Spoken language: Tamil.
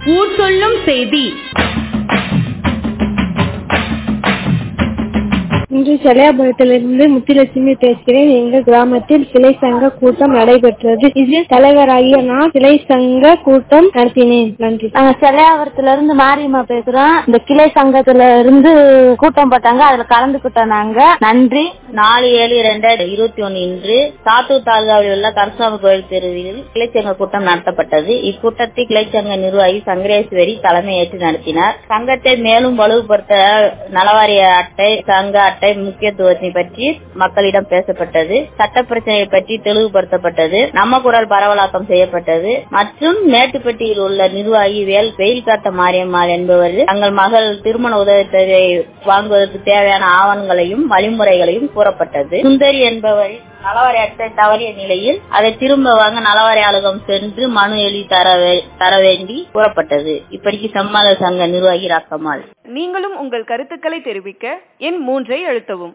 ஊர் சொல்லும் செய்தி இன்று செலையாபுரத்திலிருந்து முத்துலட்சுமி பேசுகிறேன் எங்கள் கிராமத்தில் சிலை சங்க கூட்டம் நடைபெற்றது இதில் தலைவராகிய நான் சிலை சங்க கூட்டம் நடத்தினேன் நன்றி நாங்க செலையாவரத்துல இருந்து மாரியம்மா பேசுறோம் இந்த கிளை சங்கத்துல இருந்து கூட்டம் போட்டாங்க அதுல கலந்துக்கிட்டோம் நாங்க நன்றி நாலு ஏழு இரண்டாயிரத்தி இருபத்தி ஒன்னு இன்று சாத்தூர் தாலுகாவில் உள்ள கருசாமி கோயில் தெருவில் கிளைச்சங்க கூட்டம் நடத்தப்பட்டது இக்கூட்டத்தில் கிளைச்சங்க நிர்வாகி சங்கரேஸ்வரி தலைமையேற்று நடத்தினார் சங்கத்தை மேலும் வலுப்படுத்த நலவாரிய அட்டை சங்க அட்டை முக்கியத்துவத்தை பற்றி மக்களிடம் பேசப்பட்டது சட்ட பிரச்சனையை பற்றி தெளிவுபடுத்தப்பட்டது நம்ம குரல் பரவலாக்கம் செய்யப்பட்டது மற்றும் மேட்டுப்பட்டியில் உள்ள நிர்வாகி வேல் வெயில் காத்த மாரியம்மாள் என்பவர் தங்கள் மகள் திருமண உதவித்தொகை வாங்குவதற்கு தேவையான ஆவணங்களையும் வழிமுறைகளையும் கூறப்பட்டது சுந்தரி என்பவர் நலவாரி அட்டை தவறிய நிலையில் அதை திரும்ப வாங்க நலவாரி அலுவலகம் சென்று மனு எழுதி தர வே- தர வேண்டி கூறப்பட்டது இப்படிக்கு சம்மாத சங்க நிர்வாகி ராக்கம்மாள் நீங்களும் உங்கள் கருத்துக்களை தெரிவிக்க எண் மூன்றை அழுத்தவும்